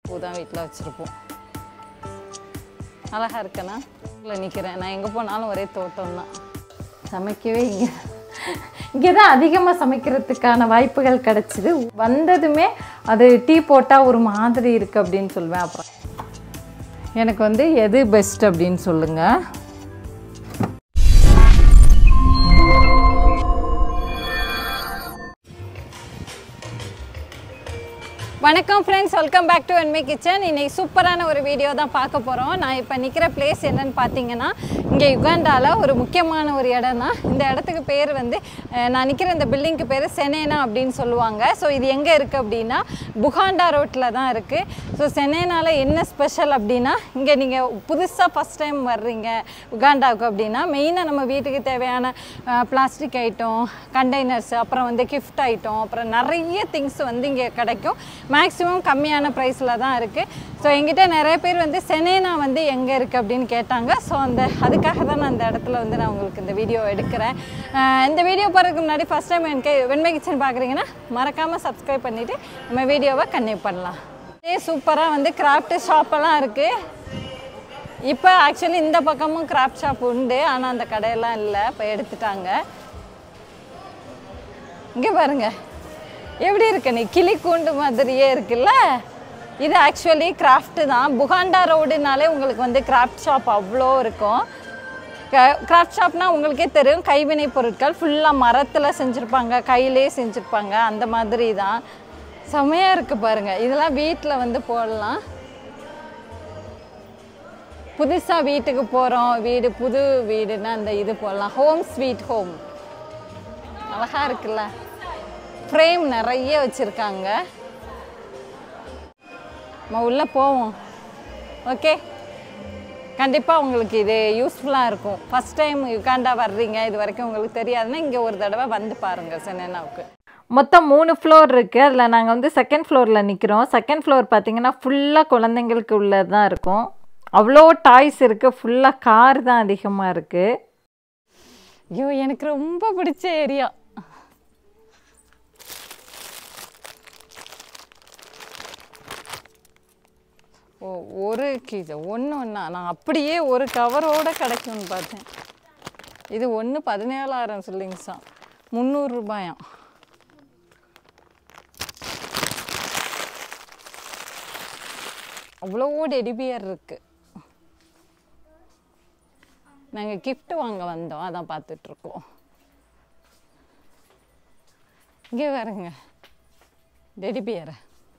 பூ தான் வீட்டில் வச்சுருப்போம் அழகாக இருக்கேனா இல்லை நிற்கிறேன் நான் எங்கே போனாலும் ஒரே தோட்டம் தான் சமைக்கவே இங்கே இங்கே தான் அதிகமாக சமைக்கிறதுக்கான வாய்ப்புகள் கிடச்சிது வந்ததுமே அது டீ போட்டால் ஒரு மாதிரி இருக்குது அப்படின்னு சொல்லுவேன் அப்புறம் எனக்கு வந்து எது பெஸ்ட் அப்படின்னு சொல்லுங்கள் வணக்கம் friends welcome back to my kitchen இன்னைக்கு சூப்பரான ஒரு வீடியோ தான் பார்க்க போகிறோம் நான் இப்போ நிற்கிற பிளேஸ் என்னன்னு பார்த்தீங்கன்னா இங்கே யுகாண்டாவில் ஒரு முக்கியமான ஒரு இடம் தான் இந்த இடத்துக்கு பேர் வந்து அஹ், நான் நிற்கிற இந்த பில்டிங்க்கு பேர் செனேனா அப்படின்னு சொல்லுவாங்க ஸோ இது எங்கே இருக்குது அப்படின்னா புகாண்டா ரோட்டில் தான் இருக்குது ஸோ செனேனால என்ன ஸ்பெஷல் அப்படின்னா இங்கே நீங்கள் புதுசாக ஃபஸ்ட் டைம் வர்றீங்க உகாண்டாவுக்கு அப்படின்னா மெயினாக நம்ம வீட்டுக்கு தேவையான பிளாஸ்டிக் ஐட்டம் கண்டெய்னர்ஸ் அப்புறம் வந்து கிஃப்ட் ஐட்டம் அப்புறம் நிறைய திங்ஸ் வந்து இங்கே கிடைக்கும் மேக்ஸிமம் கம்மியான ப்ரைஸில் தான் இருக்குது ஸோ எங்கிட்ட நிறைய பேர் வந்து செனேனா வந்து எங்கே இருக்குது அப்படின்னு கேட்டாங்க ஸோ அந்த அதுக்காக தான் நான் அந்த இடத்துல வந்து நான் உங்களுக்கு இந்த வீடியோ எடுக்கிறேன் அஹ் இந்த வீடியோ போகிறதுக்கு முன்னாடி ஃபஸ்ட் டைம் எனக்கு வெண்மை கிச்சன் பார்க்குறீங்கன்னா மறக்காமல் சப்ஸ்கிரைப் பண்ணிவிட்டு நம்ம வீடியோவை கன்டினியூ பண்ணலாம் இதே சூப்பராக வந்து கிராஃப்ட் ஷாப்பெல்லாம் இருக்குது இப்போ ஆக்சுவலி இந்த பக்கமும் கிராஃப்ட் ஷாப் உண்டு ஆனால் அந்த கடையெல்லாம் இல்லை இப்போ எடுத்துட்டாங்க இங்கே பாருங்க எப்படி இருக்கு நீ கிளி கூண்டு மாதிரியே இருக்குல்ல இது ஆக்சுவலி கிராஃப்ட் தான் புகாண்டா ரோடுனாலே உங்களுக்கு வந்து கிராஃப்ட் ஷாப் அவ்வளோ இருக்கும் கிராஃப்ட் ஷாப்னா உங்களுக்கே தெரியும் கைவினை பொருட்கள் ஃபுல்லாக மரத்தில் செஞ்சுருப்பாங்க கையிலே செஞ்சுருப்பாங்க அந்த மாதிரி தான் செமையாக இருக்குது பாருங்கள் இதெல்லாம் வீட்டில் வந்து போடலாம் புதுசாக வீட்டுக்கு போகிறோம் வீடு புது வீடுன்னா அந்த இது போடலாம் ஹோம் ஸ்வீட் ஹோம் அழகா இருக்குல்ல ஃப்ரேம் நிறைய வச்சுருக்காங்க நம்ம உள்ளே போவோம் ஓகே கண்டிப்பாக உங்களுக்கு இது யூஸ்ஃபுல்லாக இருக்கும் ஃபஸ்ட் டைம் யுகாண்டா வர்றீங்க இது வரைக்கும் உங்களுக்கு தெரியாதுன்னா இங்கே ஒரு தடவை வந்து பாருங்கள் சென்னைனாவுக்கு மொத்தம் மூணு ஃப்ளோர் இருக்குது அதில் நாங்கள் வந்து செகண்ட் ஃப்ளோரில் நிற்கிறோம் செகண்ட் ஃப்ளோர் பார்த்தீங்கன்னா ஃபுல்லாக குழந்தைங்களுக்கு உள்ளது தான் இருக்கும் அவ்வளோ டாய்ஸ் இருக்குது ஃபுல்லாக கார் தான் அதிகமாக இருக்குது ஐயோ எனக்கு ரொம்ப பிடிச்ச ஏரியா ஓ ஒரு கீழே ஒன்று ஒன்றா நான் அப்படியே ஒரு கவரோட கிடைக்கும்னு பார்த்தேன் இது ஒன்று பதினேழாயிரம் சொல்லிங்கசாம் முந்நூறுரூபாயாம் அவ்வளோ டெடிபியர் இருக்குது நாங்கள் gift வாங்க வந்தோம் அதான் பார்த்துட்ருக்கோம் இங்கே பாருங்க டெடிபியரை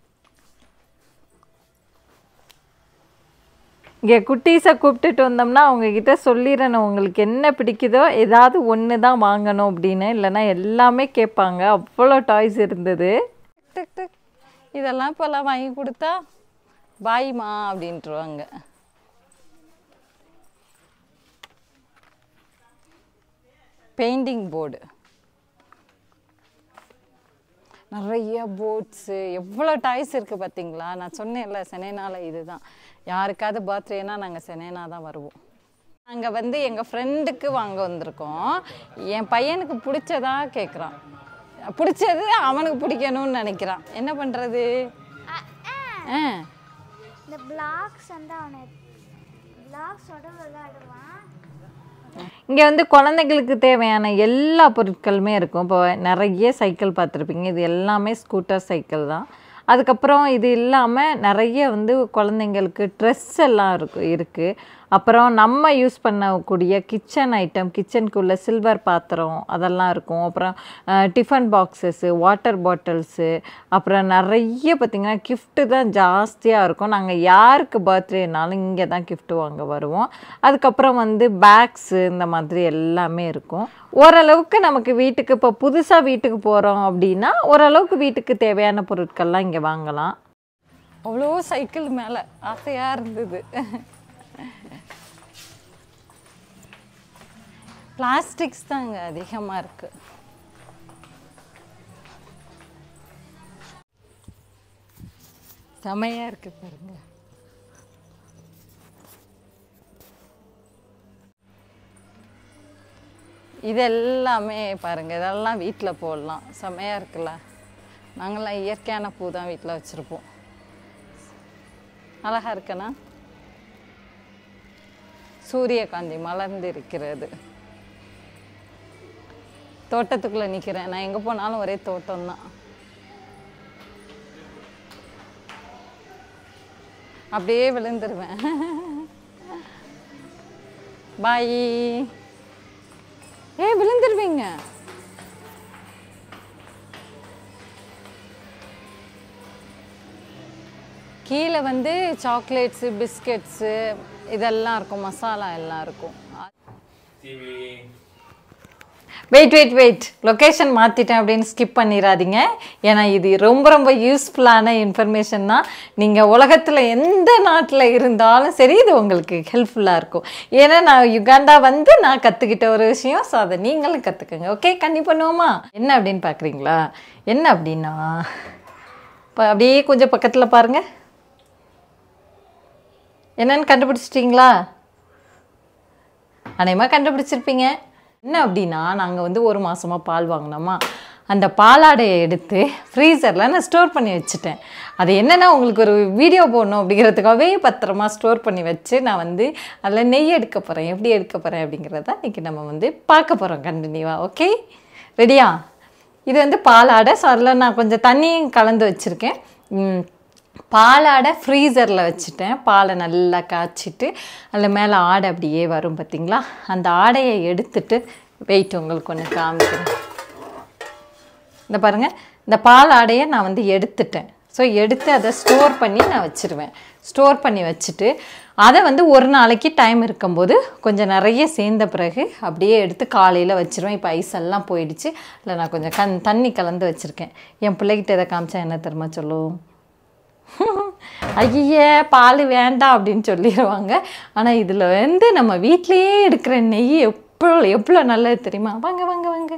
இங்கே குட்டீஸை கூப்பிட்டுட்டு வந்தோம்னா அவங்கக்கிட்ட சொல்லிடணும் உங்களுக்கு என்ன பிடிக்குதோ ஏதாவது ஒன்று தான் வாங்கணும் அப்படின்னு இல்லைன்னா எல்லாமே கேட்பாங்க அவ்வளோ டாய்ஸ் இருந்தது டிக் டிக் இதெல்லாம் இப்போல்லாம் வாங்கி கொடுத்தா பாய்மா அப்படின்ட்டுருவாங்க பெயிண்டிங் போர்டு நிறைய போட்ஸு எவ்வளோ டாய்ஸ் இருக்குது பார்த்தீங்களா நான் சொன்னேன்ல செனேனால இதுதான் யாருக்காவது பர்த்டேனா நாங்கள் செனேனா தான் வருவோம் நாங்கள் வந்து எங்கள் ஃப்ரெண்டுக்கு வாங்க வந்திருக்கோம் என் பையனுக்கு பிடிச்சதா கேட்குறான் பிடிச்சது அவனுக்கு பிடிக்கணும்னு நினைக்கிறான் என்ன பண்ணுறது ஆ இந்த பிளாக்ஸ் வந்து அவனை பிளாக்ஸோட விளையாடுவான் இங்கே வந்து குழந்தைங்களுக்கு தேவையான எல்லா பொருட்களுமே இருக்கும் இப்போ நிறைய சைக்கிள் பார்த்துருப்பீங்க இது எல்லாமே ஸ்கூட்டர் சைக்கிள் தான் அதுக்கப்புறம் இது இல்லாமல் நிறைய வந்து குழந்தைங்களுக்கு ட்ரெஸ் எல்லாம் இருக்கு இருக்குது அப்புறம் நம்ம யூஸ் பண்ணக்கூடிய கிச்சன் ஐட்டம் கிச்சனுக்குள்ள சில்வர் பாத்திரம் அதெல்லாம் இருக்கும் அப்புறம் டிஃபன் பாக்ஸஸ்ஸு வாட்டர் பாட்டில்ஸு அப்புறம் நிறைய பார்த்திங்கன்னா gift தான் ஜாஸ்தியாக இருக்கும் நாங்கள் யாருக்கு பர்த்டேனாலும் இங்கே தான் gift வாங்க வருவோம் அதுக்கப்புறம் வந்து பேக்ஸு இந்த மாதிரி எல்லாமே இருக்கும் ஓரளவுக்கு நமக்கு வீட்டுக்கு இப்போ புதுசாக வீட்டுக்கு போகிறோம் அப்படின்னா ஓரளவுக்கு வீட்டுக்கு தேவையான பொருட்கள்லாம் இங்கே வாங்கலாம் அவ்வளோ சைக்கிள் மேலே ஆசையாக இருந்தது பிளாஸ்டிக்ஸ் தான் இங்கே அதிகமாக இருக்குது செமையாக இருக்குது பாருங்க இது எல்லாமே பாருங்க இதெல்லாம் வீட்டில் போடலாம் செமையாக இருக்குல்ல நாங்களாம் இயற்கையான பூ தான் வீட்டில் வச்சுருப்போம் அழகா இருக்கனா சூரியகாந்தி மலர்ந்து இருக்கிறது தோட்டத்துக்குள்ள நிக்கிறேன் நான் எங்க போனாலும் ஒரே தோட்டம் தான் அப்படியே விழுந்துருவேன் பாய் ஏ விழுந்துருவீங்க கீழே வந்து சாக்லேட்ஸு பிஸ்கெட்ஸு இதெல்லாம் இருக்கும் மசாலா எல்லாம் இருக்கும் TV wait wait wait location மாற்றிட்டேன் அப்படின்னு ஸ்கிப் பண்ணிடாதீங்க ஏன்னா இது ரொம்ப ரொம்ப யூஸ்ஃபுல்லான இன்ஃபர்மேஷன் தான் நீங்கள் உலகத்தில் எந்த நாட்டில் இருந்தாலும் சரி இது உங்களுக்கு ஹெல்ப்ஃபுல்லாக இருக்கும் ஏன்னா நான் யுகாண்டா வந்து நான் கற்றுக்கிட்ட ஒரு விஷயம் ஸோ அதை நீங்களும் கற்றுக்குங்க ஓகே கண்ணி பண்ணுவோமா என்ன அப்படின்னு பார்க்குறீங்களா என்ன அப்படின்னா இப்போ அப்படியே கொஞ்சம் பக்கத்தில் பாருங்கள் என்னன்னு கண்டுபிடிச்சிட்டிங்களா அநேகமாக கண்டுபிடிச்சிருப்பீங்க என்ன அப்படின்னா நாங்கள் வந்து ஒரு மாதமாக பால் வாங்கினோமா அந்த பாலாடையை எடுத்து ஃப்ரீசரில் நான் ஸ்டோர் பண்ணி வச்சுட்டேன் அது என்னென்னா உங்களுக்கு ஒரு வீடியோ போடணும் அப்படிங்கிறதுக்காகவே பத்திரமா ஸ்டோர் பண்ணி வச்சு நான் வந்து அதில் நெய் எடுக்க போகிறேன் எப்படி எடுக்க போகிறேன் அப்படிங்கிறத இன்றைக்கி நம்ம வந்து பார்க்க போகிறோம் கண்டினியூவாக ஓகே ரெடியா இது வந்து பாலாடை ஸோ அதில் நான் கொஞ்சம் தண்ணியும் கலந்து வச்சுருக்கேன் ம், பாலாடை ஃப்ரீசரில் வச்சுட்டேன் பாலை நல்லா காய்ச்சிட்டு அதில் மேலே ஆடை அப்படியே வரும் பார்த்தீங்களா அந்த ஆடையை எடுத்துட்டு வெயிட் உங்களுக்கு ஒன்று காமிக்கிறேன் இந்த பாருங்கள் இந்த பால் ஆடையை நான் வந்து எடுத்துட்டேன் ஸோ எடுத்து அதை ஸ்டோர் பண்ணி நான் வச்சுருவேன் ஸ்டோர் பண்ணி வச்சுட்டு அதை வந்து ஒரு நாளைக்கு டைம் இருக்கும்போது கொஞ்சம் நிறைய சேர்ந்த பிறகு அப்படியே எடுத்து காலையில் வச்சுருவேன் இப்போ ஐஸ் எல்லாம் போயிடுச்சு இல்லை நான் கொஞ்சம் கண் தண்ணி கலந்து வச்சுருக்கேன் என் பிள்ளைகிட்ட இதை காமிச்சா என்ன தெரியுமா சொல்லும் ஐய பால் வேண்டாம் அப்படின்னு சொல்லிடுவாங்க ஆனால் இதில் வந்து நம்ம வீட்டிலேயே எடுக்கிற நெய் எவ்வளோ எவ்வளோ நல்லது தெரியுமா வாங்க வாங்க வாங்க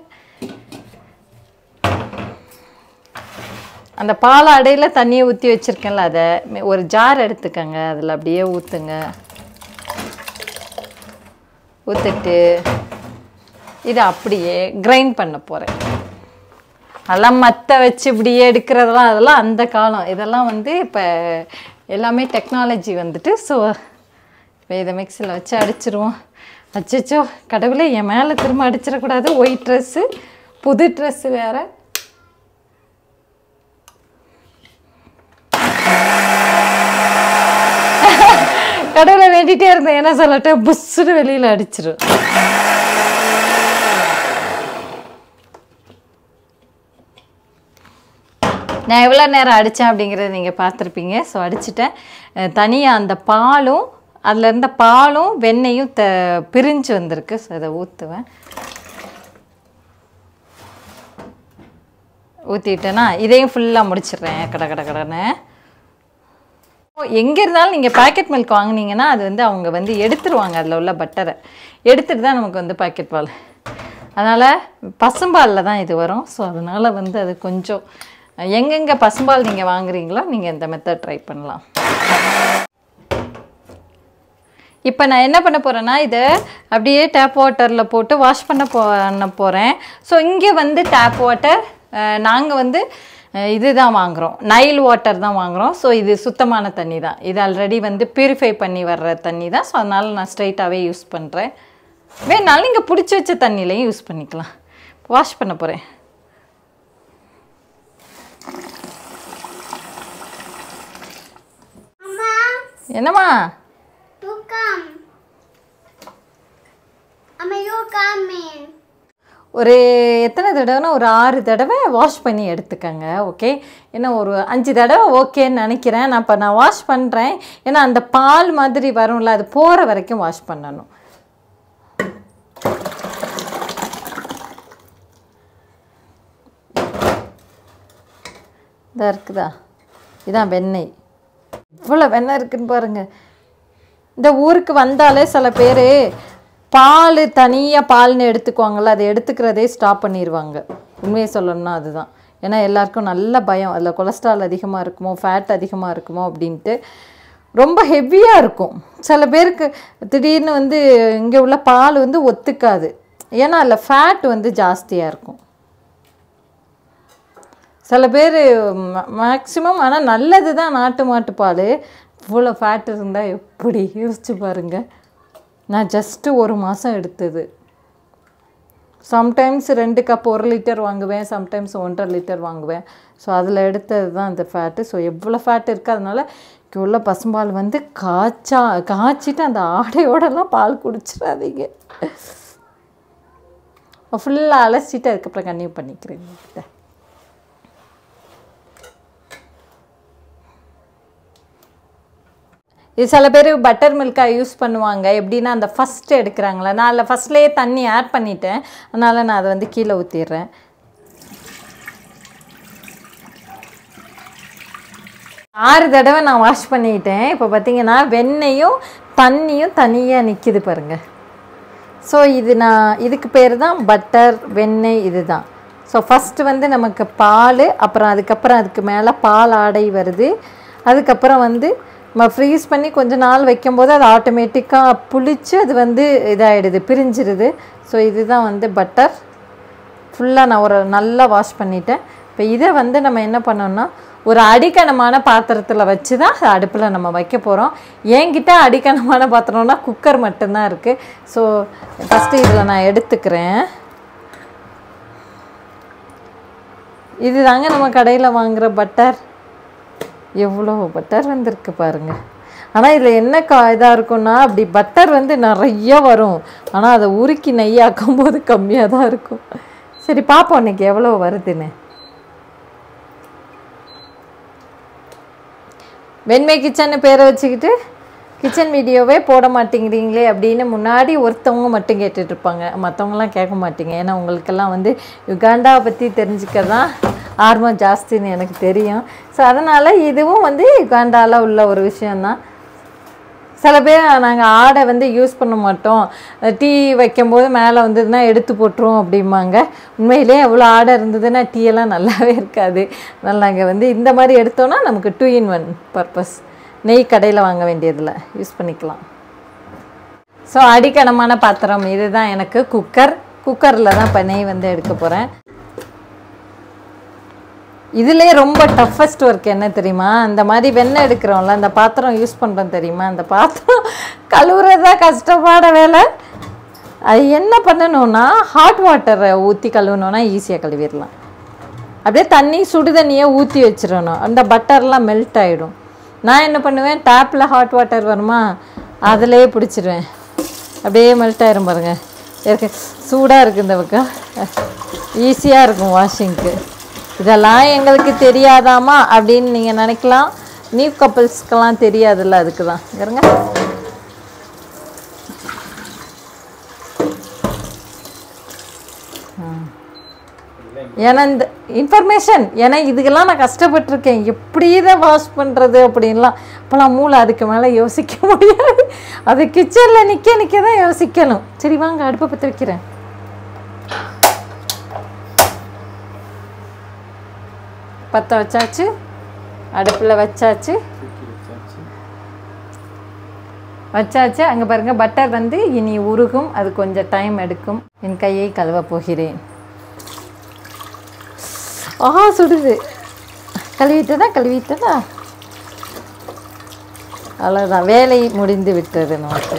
அந்த பால் அடையில் தண்ணியை ஊற்றி வச்சுருக்கேன்ல அதை மே- ஒரு ஜார் எடுத்துக்கங்க அதில் அப்படியே ஊற்றுங்க ஊற்றிட்டு இதை அப்படியே கிரைண்ட் பண்ண போகிறேன் அதெல்லாம் மத்த வச்சு இப்படியே எடுக்கிறதெல்லாம் அதெல்லாம் அந்த காலம் இதெல்லாம் வந்து இப்போ எல்லாமே டெக்னாலஜி வந்துட்டு ஸோ இப்போ இதை மிக்சியில் வச்சு அடிச்சிருவோம் அச்சச்சோ கடவுளே என் மேலே திரும்ப அடிச்சிடக்கூடாது ஒயிட் ட்ரெஸ்ஸு புது ட்ரெஸ்ஸு வேறு கடவுளை வேண்டிகிட்டே இருந்தேன் என்ன சொல்லட்டும் புஷ்ஷுன்னு வெளியில் அடிச்சிரும் நான் எவ்வளோ நேரம் அடித்தேன் அப்படிங்கிறத நீங்கள் பார்த்துருப்பீங்க ஸோ அடிச்சிட்டேன் தனியாக அந்த பாலும் அதில் இருந்த பாலும் வெண்ணெயும் த பிரிஞ்சு வந்திருக்கு ஸோ அதை ஊற்றுவேன் ஊற்றிட்டேன்னா இதையும் ஃபுல்லாக முடிச்சிடுறேன் கட கட கடன்னு எங்கே இருந்தாலும் நீங்கள் பாக்கெட் மில்க் வாங்குனீங்கன்னா அது வந்து அவங்க வந்து எடுத்துருவாங்க அதில் உள்ள பட்டரை எடுத்துட்டு தான் நமக்கு வந்து பாக்கெட் பால் அதனால் பசும்பாலில் தான் இது வரும் ஸோ அதனால் வந்து அது கொஞ்சம் எங்கெங்கே பசும்பால் நீங்கள் வாங்குறீங்களோ நீங்கள் இந்த மெத்தட் ட்ரை பண்ணலாம் இப்போ நான் என்ன பண்ண போகிறேன்னா இதை அப்படியே டேப் வாட்டரில் போட்டு வாஷ் பண்ண பண்ண போகிறேன் ஸோ இங்கே வந்து டேப் வாட்டர் நாங்கள் வந்து அஹ், இதுதான் வாங்குகிறோம் நைல் வாட்டர் தான் வாங்குகிறோம் ஸோ இது சுத்தமான தண்ணி தான் இது ஆல்ரெடி வந்து பியூரிஃபை பண்ணி வர்ற தண்ணி தான் ஸோ அதனால் நான் ஸ்ட்ரைட்டாகவே யூஸ் பண்ணுறேன் வேணாலும் நீங்கள் பிடிச்சி வச்ச தண்ணியிலையும் யூஸ் பண்ணிக்கலாம் வாஷ் பண்ண போகிறேன் அம்மா என்னம்மா you come அம்மா you come in ஒரு எத்தனை தடவைனா ஒரு ஆறு தடவை வாஷ் பண்ணி எடுத்துக்கங்க ஓகே ஏன்னா ஒரு அஞ்சு தடவை ஓகேன்னு நினைக்கிறேன் நான் இப்போ நான் வாஷ் பண்ணுறேன் ஏன்னா அந்த பால் மாதிரி வரும்ல அது போகிற வரைக்கும் வாஷ் பண்ணணும் இதா இருக்குதா இதான் வெண்ணெய் இவ்வளோ வெண்ணெய் இருக்குன்னு பாருங்க இந்த ஊருக்கு வந்தாலே சில பேர் பால் தனியாக பால்னு எடுத்துக்குவாங்கள்ல அதை எடுத்துக்கிறதே ஸ்டாப் பண்ணிடுவாங்க உண்மையை சொல்லணும்னா அதுதான் ஏன்னா எல்லாருக்கும் நல்ல பயம் அதில் கொலஸ்ட்ரால் அதிகமாக இருக்குமோ ஃபேட் அதிகமாக இருக்குமோ அப்படின்ட்டு ரொம்ப ஹெவியாக இருக்கும் சில பேருக்கு திடீர்னு வந்து இங்கே உள்ள பால் வந்து ஒத்துக்காது ஏன்னா அதில் ஃபேட் வந்து ஜாஸ்தியாக இருக்கும் சில பேர் மேக்ஸிமம் ஆனால் நல்லது தான் நாட்டு மாட்டு பால் இவ்வளோ ஃபேட் இருந்தால் எப்படி யோசிச்சு பாருங்க நான் ஜஸ்ட்டு ஒரு மாதம் எடுத்தது சம்டைம்ஸ் ரெண்டு கப் ஒரு லிட்டர் வாங்குவேன் சம்டைம்ஸ் ஒன்றரை லிட்டர் வாங்குவேன் ஸோ அதில் எடுத்தது தான் இந்த ஃபேட்டு ஸோ எவ்வளோ ஃபேட் இருக்குது அதனால இங்கே உள்ள பசும்பால் வந்து காய்ச்சா காய்ச்சிட்டு அந்த ஆடையோடலாம் பால் குடிச்சிடாதீங்க ஃபுல்லாக அலசிட்டு அதுக்கப்புறம் கன்டினியூ பண்ணிக்கிறேன் உங்ககிட்ட இது சில பேர் பட்டர் மில்காக யூஸ் பண்ணுவாங்க எப்படின்னா அந்த ஃபஸ்ட்டு எடுக்கிறாங்களே நான் அதில் ஃபஸ்ட்லேயே தண்ணி ஆட் பண்ணிட்டேன் அதனால் நான் அதை வந்து கீழே ஊற்றிடுறேன் ஆறு தடவை நான் வாஷ் பண்ணிட்டேன் இப்போ பார்த்தீங்கன்னா வெண்ணெயும் தண்ணியும் தனியாக நிற்கிது பாருங்க ஸோ இது நான் இதுக்கு பேர் தான் பட்டர் வெண்ணெய் இதுதான் ஸோ ஃபஸ்ட்டு வந்து நமக்கு பால் அப்புறம் அதுக்கப்புறம் அதுக்கு மேலே பால் ஆடை வருது அதுக்கப்புறம் வந்து நம்ம ஃப்ரீஸ் பண்ணி கொஞ்ச நாள் வைக்கும்போது அது ஆட்டோமேட்டிக்காக புளிச்சு அது வந்து இதாகிடுது பிரிஞ்சிருது ஸோ இதுதான் வந்து பட்டர் ஃபுல்லாக நான் ஒரு நல்லா வாஷ் பண்ணிட்டேன் இப்போ இதை வந்து நம்ம என்ன பண்ணோம்னா ஒரு அடிக்கனமான பாத்திரத்தில் வச்சு தான் அடுப்பில் நம்ம வைக்க போகிறோம் என்கிட்ட அடிக்கனமான பாத்திரம்னா குக்கர் மட்டும்தான் இருக்குது ஸோ ஃபஸ்ட்டு இதில் நான் எடுத்துக்கிறேன் இது தாங்க நம்ம கடையில் வாங்குகிற பட்டர் எவ்வளோ பட்டர் வந்திருக்கு பாருங்க ஆனால் இதில் என்ன கா இதாக இருக்கும்னா அப்படி பட்டர் வந்து நிறைய வரும் ஆனால் அதை உருக்கி நெய்யாக்கும் போது கம்மியாக தான் இருக்கும் சரி பார்ப்போம் இன்னைக்கு எவ்வளோ வருதுன்னு வெண்மை கிச்சன்னு பேரை வச்சுக்கிட்டு கிச்சன் வீடியோவே போட மாட்டேங்கிறீங்களே அப்படின்னு முன்னாடி ஒருத்தவங்க மட்டும் கேட்டுட்டு இருப்பாங்க மற்றவங்களாம் கேட்க மாட்டீங்க ஏன்னா உங்களுக்கெல்லாம் வந்து யுகாண்டாவை பற்றி தெரிஞ்சுக்க தான் ஆர்வம் ஜாஸ்தின்னு எனக்கு தெரியும் ஸோ அதனால் இதுவும் வந்து யுகாண்டாவில் உள்ள ஒரு விஷயந்தான் சில பேர் நாங்கள் ஆடை வந்து யூஸ் பண்ண மாட்டோம் டீ வைக்கும்போது மேலே வந்ததுன்னா எடுத்து போட்டுரும் அப்படிம்பாங்க உண்மையிலே எவ்வளோ ஆடை இருந்ததுன்னா டீ எல்லாம் நல்லாவே இருக்காது அதனால் நாங்கள் வந்து இந்த மாதிரி எடுத்தோன்னா நமக்கு டூ இன் ஒன் பர்பஸ் நெய் கடையில் வாங்க வேண்டியதில்லை யூஸ் பண்ணிக்கலாம் ஸோ அடிக்கனமான பாத்திரம் இதுதான் எனக்கு குக்கர் குக்கரில் தான் இப்போ நெய் வந்து எடுக்க போகிறேன் இதுலேயே ரொம்ப டஃபஸ்ட் ஒர்க் என்ன தெரியுமா அந்த மாதிரி வெண்ணெய் எடுக்கிறோம்ல அந்த பாத்திரம் யூஸ் பண்ணுறோம் தெரியுமா அந்த பாத்திரம் கழுவுறதா கஷ்டப்பட வேலை அது என்ன பண்ணணும்னா ஹாட் வாட்டரை ஊற்றி கழுவணும்னா ஈஸியாக கழுவிடலாம் அப்படியே தண்ணி சுடு தண்ணியை ஊற்றி வச்சிடணும் அந்த பட்டர்லாம் மெல்ட் ஆகிடும் நான் என்ன பண்ணுவேன் டேப்பில் ஹாட் வாட்டர் வருமா அதிலே பிடிச்சிடுவேன் அப்படியே மெல்ட் ஆயிரும் பாருங்க இருக்கு சூடாக இருக்குது இந்த பக்கம் ஈஸியாக இருக்கும் வாஷிங்க்கு இதெல்லாம் எங்களுக்கு தெரியாதாமா அப்படின்னு நீங்கள் நினைக்கலாம் நியூ கப்புள்ஸ்க்கெல்லாம் தெரியாதுல்ல அதுக்கு தான் இருங்க ஏன்னா இந்த இன்ஃபர்மேஷன் ஏன்னா இதுக்கெல்லாம் நான் கஷ்டப்பட்டிருக்கேன் எப்படி இதை வாஷ் பண்ணுறது அப்படின்லாம் அப்போலாம் மூளை அதுக்கு மேலே யோசிக்க முடியாது அது கிச்சனில் நிற்க நிற்க தான் யோசிக்கணும் சரி வாங்க அடுப்பை பற்ற வைக்கிறேன் பற்ற வச்சாச்சு அடுப்பில் வச்சாச்சு வச்சாச்சு அங்கே பாருங்கள் பட்டர் வந்து இனி உருகும் அது கொஞ்சம் டைம் எடுக்கும் என் கையை கழுவ போகிறேன் ஆஹா சுடுது கழுவிட்டதா கழுவிட்டதா அவ்வளோதான் வேலை முடிந்து விட்டது நமக்கு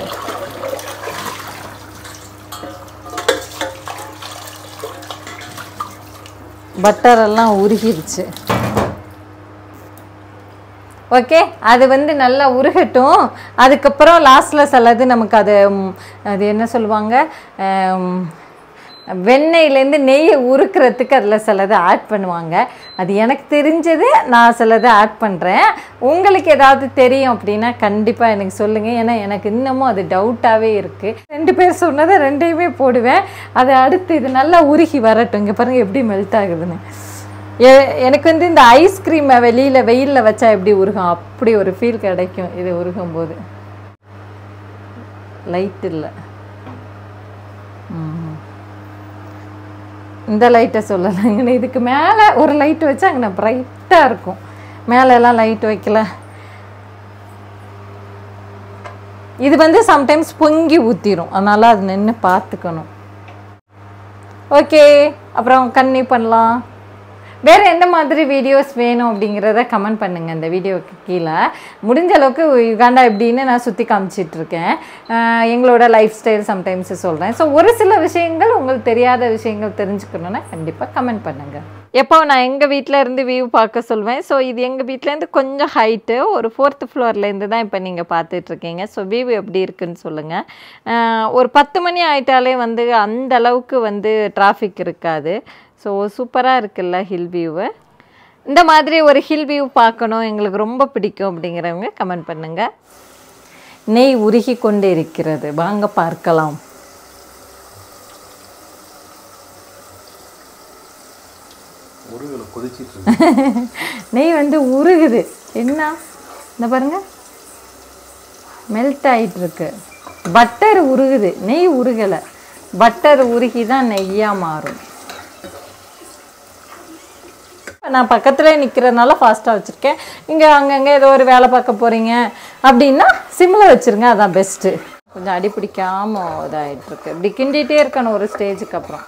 பட்டர் எல்லாம் உருகிருச்சு ஓகே அது வந்து நல்லா உருகட்டும் அதுக்கப்புறம் லாஸ்ட்டில் சிலது நமக்கு அது ம், அது என்ன சொல்லுவாங்க ஆம், வெண்ணெயிலேருந்து நெய்யை உருக்கிறதுக்கு அதில் சிலது ஆட் பண்ணுவாங்க அது எனக்கு தெரிஞ்சது நான் சிலது ஆட் பண்ணுறேன் உங்களுக்கு ஏதாவது தெரியும் அப்படின்னா கண்டிப்பாக எனக்கு சொல்லுங்கள் ஏன்னா எனக்கு இன்னமும் அது டவுட்டாகவே இருக்குது ரெண்டு பேர் சொன்னதை ரெண்டையுமே போடுவேன் அது அடுத்து இது நல்லா உருகி வரட்டும் இங்கே பாருங்கள் எப்படி மெல்ட் ஆகுதுன்னு எ- எனக்கு வந்து இந்த ஐஸ்கிரீமை வெளியில் வெயிலில் வச்சா எப்படி உருகும் அப்படி ஒரு ஃபீல் கிடைக்கும் இது உருகும் போது லைட் இல்லை இந்த லைட்டை சொல்லலைங்கன்னு இதுக்கு மேலே ஒரு லைட் வச்சா அங்கே ப்ரைட்டாக இருக்கும் மேலே எல்லாம் லைட் வைக்கல இது வந்து சம்டைம்ஸ் பொங்கி ஊற்றிரும் அதனால் அது நின்று பார்த்துக்கணும் ஓகே அப்புறம் கன்னி பண்ணலாம் வேறு எந்த மாதிரி வீடியோஸ் வேணும் அப்படிங்கிறத கமெண்ட் பண்ணுங்கள் இந்த வீடியோவுக்கு கீழே முடிஞ்ச அளவுக்கு யுகாண்டா எப்படின்னு நான் சுற்றி காமிச்சிட்ருக்கேன் எங்களோட லைஃப் ஸ்டைல் சம்டைம்ஸ் சொல்கிறேன் ஸோ ஒரு சில விஷயங்கள் உங்களுக்கு தெரியாத விஷயங்கள் தெரிஞ்சுக்கணுன்னா கண்டிப்பாக கமெண்ட் பண்ணுங்கள் எப்போ நான் எங்கள் வீட்டில் இருந்து வியூ பார்க்க சொல்வேன் ஸோ இது எங்கள் வீட்டிலேருந்து கொஞ்சம் ஹைட்டு ஒரு ஃபோர்த்து ஃப்ளோர்லேருந்து தான் இப்போ நீங்கள் பார்த்துட்ருக்கீங்க ஸோ வியூ எப்படி இருக்குன்னு சொல்லுங்கள் ஒரு பத்து மணி ஆயிட்டாலே வந்து அந்த அளவுக்கு வந்து டிராஃபிக் இருக்காது ஸோ சூப்பராக இருக்குல்ல ஹில் வியூவு இந்த மாதிரி ஒரு ஹில் வியூ பார்க்கணும் எங்களுக்கு ரொம்ப பிடிக்கும் அப்படிங்கிறவங்க கமெண்ட் பண்ணுங்கள் நெய் உருகி கொண்டு இருக்கிறது வாங்க பார்க்கலாம் முருகலை கொதிச்சிட்டு இருக்கு நெய் வந்து உருகுது என்ன இந்த பாருங்க மெல்ட் ஆயிட்டு இருக்கு பட்டர் உருகுது நெய் உருகலை பட்டர் உருகி தான் நெய்யாக மாறும் நான் பக்கத்தில் நிற்கிறதுனால ஃபாஸ்ட்டாக வச்சுருக்கேன் இங்கே அங்கங்கே ஏதோ ஒரு வேலை பார்க்க போகிறீங்க அப்படின்னா சிம்மில் வச்சுருங்க அதான் பெஸ்ட்டு கொஞ்சம் அடி பிடிக்காம இதாகிட்டுருக்கு இப்படி கிண்டிகிட்டே இருக்கணும் ஒரு ஸ்டேஜுக்கு அப்புறம்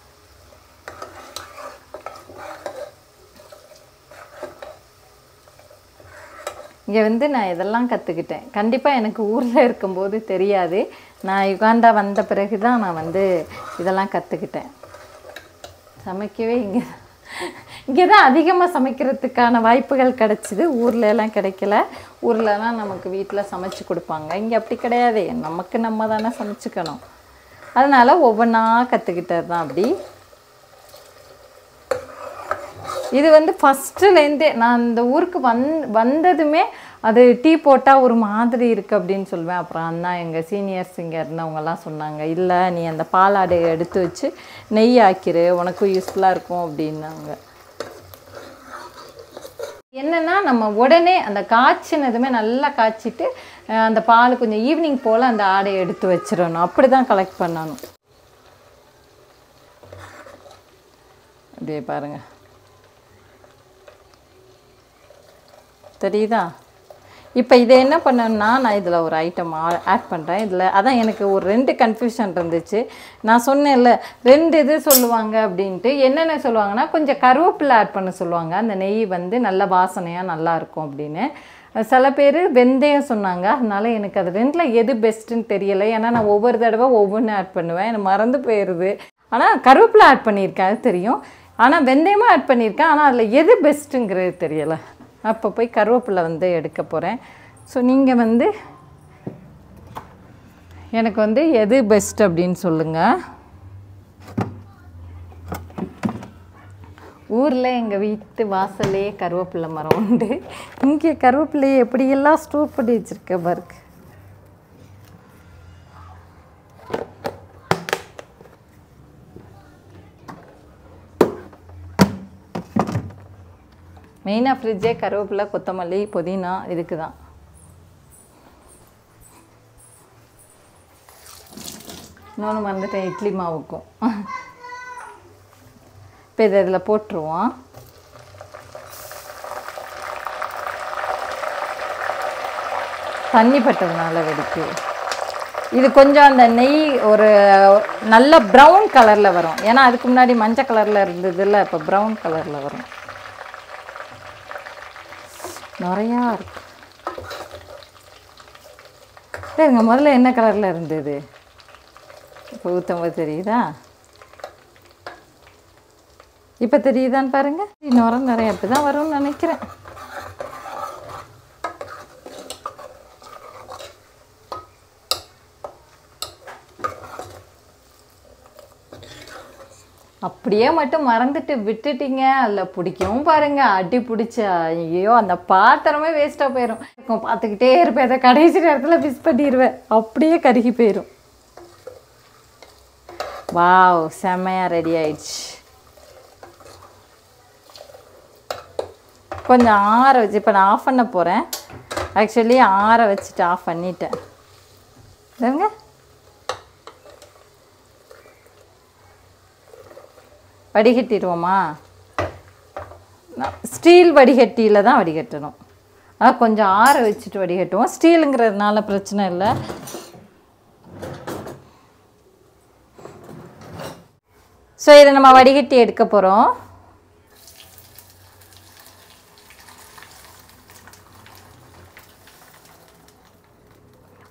இங்கே வந்து நான் இதெல்லாம் கற்றுக்கிட்டேன் கண்டிப்பாக எனக்கு ஊரில் இருக்கும்போது தெரியாது நான் யுகாண்டா வந்த பிறகு தான் நான் வந்து இதெல்லாம் கற்றுக்கிட்டேன் சமைக்கவே இங்கே இங்கே தான் அதிகமாக சமைக்கிறதுக்கான வாய்ப்புகள் கிடச்சிது ஊர்ல எல்லாம் கிடைக்கல ஊர்லலாம் நமக்கு வீட்டில் சமைச்சு கொடுப்பாங்க இங்கே அப்படி கிடையாது நமக்கு நம்ம தானே சமைச்சுக்கணும் அதனால் ஒவ்வொன்றா கற்றுக்கிட்டது தான் அப்படி இது வந்து ஃபஸ்ட்டுலேருந்தே நான் இந்த ஊருக்கு வந் வந்ததுமே அது டீ போட்டால் ஒரு மாதிரி இருக்குது அப்படின்னு சொல்லுவேன் அப்புறம் அண்ணா எங்கள் சீனியர்ஸ் இங்கே இருந்தவங்கெல்லாம் சொன்னாங்க இல்லை நீ அந்த பாலாடையை எடுத்து வச்சு நெய் ஆக்கிரு உனக்கும் யூஸ்ஃபுல்லாக இருக்கும் அப்படின்னாங்க என்னன்னா நம்ம உடனே அந்த காய்ச்சினதுமே நல்லா காய்ச்சிட்டு அஹ், அந்த பால் கொஞ்சம் ஈவினிங் போல் அந்த ஆடையை எடுத்து வச்சிடணும் அப்படி தான் கலெக்ட் பண்ணணும் அப்படியே பாருங்கள் தெரியுதா இப்போ இதை என்ன பண்ணணும்னா நான் இதில் ஒரு ஐட்டம் ஆட் பண்ணுறேன் இதில் அதான் எனக்கு ஒரு ரெண்டு கன்ஃபியூஷன் இருந்துச்சு நான் சொன்னேன்ல ரெண்டு இது சொல்லுவாங்க அப்படின்ட்டு என்னென்ன சொல்லுவாங்கன்னா கொஞ்சம் கருவேப்பிலை ஆட் பண்ண சொல்லுவாங்க அந்த நெய் வந்து நல்ல வாசனையாக நல்லா இருக்கும் அப்படின்னு சில பேர் வெந்தயம் சொன்னாங்க அதனால எனக்கு அது ரெண்டில் எது பெஸ்ட்டுன்னு தெரியலை ஏன்னா நான் ஒவ்வொரு தடவை ஒவ்வொன்று ஆட் பண்ணுவேன் எனக்கு மறந்து போயிடுது ஆனால் கருவேப்பிலை ஆட் பண்ணியிருக்கேன் அது தெரியும் ஆனால் வெந்தயமும் ஆட் பண்ணியிருக்கேன் ஆனால் அதில் எது பெஸ்ட்டுங்கிறது தெரியலை அப்போ போய் கருவேப்பிலை வந்து எடுக்க போகிறேன் ஸோ நீங்கள் வந்து எனக்கு வந்து எது பெஸ்ட் அப்படின்னு சொல்லுங்கள் ஊரில் எங்கள் வீட்டு வாசல்லே கருவேப்பிலை மரம் உண்டு இங்கே கருவேப்பிலையை எப்படியெல்லாம் ஸ்டோர் பண்ணி வச்சுருக்க பாருக்கு மெயினாக ஃப்ரிட்ஜே கருவேப்பிலை கொத்தமல்லி புதினா இதுக்கு தான் இன்னொன்று மறந்துட்டேன் இட்லி மாவுக்கும் இப்போ இதை இதில் போட்டுருவோம் தண்ணி பட்டதுனால வெடிக்கு இது கொஞ்சம் அந்த நெய் ஒரு நல்ல ப்ரௌன் கலரில் வரும் ஏன்னா அதுக்கு முன்னாடி மஞ்சள் கலரில் இருந்ததில்ல இப்போ ப்ரௌன் கலரில் வரும் நிறையா இருக்கு சரிங்க முதல்ல என்ன கலரில் இருந்தது இப்போ ஊற்றும்போது தெரியுதா இப்போ தெரியுதான்னு பாருங்க நுரம் நிறைய அப்படி தான் வரும்னு நினைக்கிறேன் அப்படியே மட்டும் மறந்துட்டு விட்டுட்டீங்க அதில் பிடிக்கவும் பாருங்க அடி பிடிச்சா ஐயோ அந்த பாத்திரமே வேஸ்ட்டாக போயிடும் இருக்கும் பார்த்துக்கிட்டே இருப்பேன் அதை கடைசி நேரத்தில் மிஸ் பண்ணிடுவேன் அப்படியே கருகி போயிடும் வாவ் செம்மையாக ரெடி ஆயிடுச்சு கொஞ்சம் ஆற வச்சு இப்போ நான் ஆஃப் பண்ண போகிறேன் ஆக்சுவலி ஆற வச்சுட்டு ஆஃப் பண்ணிட்டேன் பாருங்க வடிகட்டிடுவோமா ஸ்டீல் வடிகட்டியில் தான் வடிகட்டணும் அதான் கொஞ்சம் ஆற வச்சுட்டு வடிகட்டுவோம் ஸ்டீலுங்கிறதுனால பிரச்சனை இல்லை ஸோ இதை நம்ம வடிகட்டி எடுக்க போகிறோம்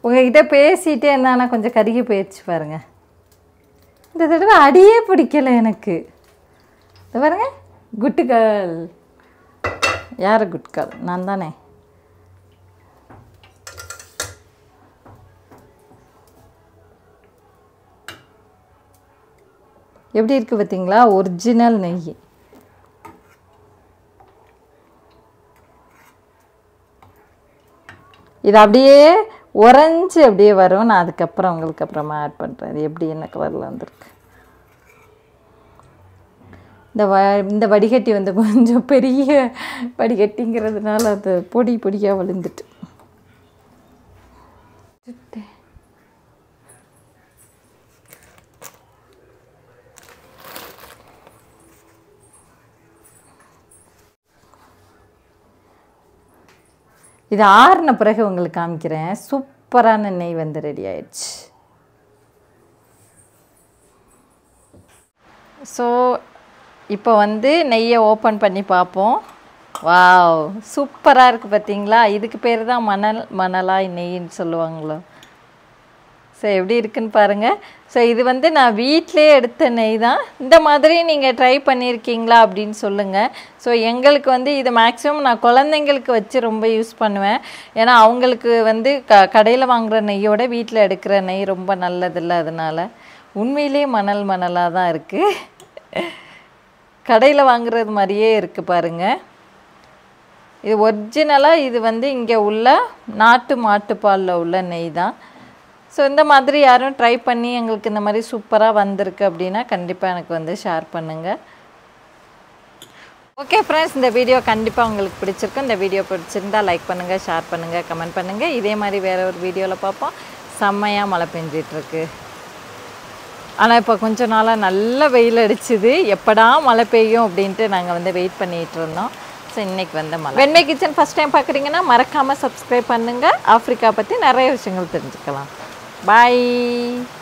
உங்ககிட்ட பேசிட்டே இருந்தானா கொஞ்சம் கருகி போயிடுச்சு பாருங்க இந்த தடவை அடியே பிடிக்கல எனக்கு இந்த பாருங்க குட்டு கேர்ள் யார் குட் கேர்ள் நான் தானே எப்படி இருக்குது பார்த்தீங்களா ஒரிஜினல் நெய் இது அப்படியே உறைஞ்சி அப்படியே வரும் நான் அதுக்கப்புறம் உங்களுக்கு அப்புறமா ஆட் பண்ணுறேன் அது எப்படி என்ன கலரில் வந்திருக்கு இந்த வ இந்த வடிகட்டி வந்து கொஞ்சம் பெரிய வடிகட்டிங்கிறதுனால அது பொடி பொடியாக விழுந்துட்டு இது ஆறின பிறகு உங்களுக்கு காமிக்கிறேன் சூப்பரான நெய் வந்து ரெடி ஆயிடுச்சு ஸோ இப்போ வந்து நெய்யை ஓப்பன் பண்ணி பார்ப்போம் வாவ் சூப்பராக இருக்குது பார்த்தீங்களா இதுக்கு பேர் தான் மணல் மணலாய் நெய்ன்னு சொல்லுவாங்களோ ஸோ எப்படி இருக்குன்னு பாருங்கள் ஸோ இது வந்து நான் வீட்டிலே எடுத்த நெய் தான் இந்த மாதிரி நீங்கள் ட்ரை பண்ணியிருக்கீங்களா அப்படின்னு சொல்லுங்கள் ஸோ எங்களுக்கு வந்து இது மேக்ஸிமம் நான் குழந்தைங்களுக்கு வச்சு ரொம்ப யூஸ் பண்ணுவேன் ஏன்னா அவங்களுக்கு வந்து க கடையில் வாங்குகிற நெய்யோட வீட்டில் எடுக்கிற நெய் ரொம்ப நல்லதில்ல அதனால் உண்மையிலே மணல் மணலாக தான் இருக்குது கடையில் வாங்குறது மாதிரியே இருக்குது பாருங்கள் இது ஒரிஜினலாக இது வந்து இங்கே உள்ள நாட்டு மாட்டுப்பாலில் உள்ள நெய் தான் ஸோ இந்த மாதிரி யாரும் ட்ரை பண்ணி எங்களுக்கு இந்த மாதிரி சூப்பராக வந்திருக்கு அப்படின்னா கண்டிப்பாக எனக்கு வந்து ஷேர் பண்ணுங்கள் ஓகே ஃப்ரெண்ட்ஸ் இந்த வீடியோ கண்டிப்பாக உங்களுக்கு பிடிச்சிருக்கும் இந்த வீடியோ பிடிச்சிருந்தா லைக் பண்ணுங்கள் ஷேர் பண்ணுங்கள் கமெண்ட் பண்ணுங்கள் இதே மாதிரி வேறு ஒரு வீடியோவில் பார்ப்போம் செம்மையாக மழை பெஞ்சிட்ருக்கு ஆனால் இப்போ கொஞ்ச நாளாக நல்ல வெயில் அடிச்சுது எப்படா மழை பெய்யும் அப்படின்ட்டு நாங்கள் வந்து வெயிட் பண்ணிகிட்டு இருந்தோம் ஸோ இன்னைக்கு வந்த மழை வெண்மை கிச்சன் ஃபஸ்ட் டைம் பார்க்குறீங்கன்னா மறக்காமல் சப்ஸ்கிரைப் பண்ணுங்கள் ஆஃப்ரிக்கா பற்றி நிறைய விஷயங்கள் தெரிஞ்சுக்கலாம் பாய்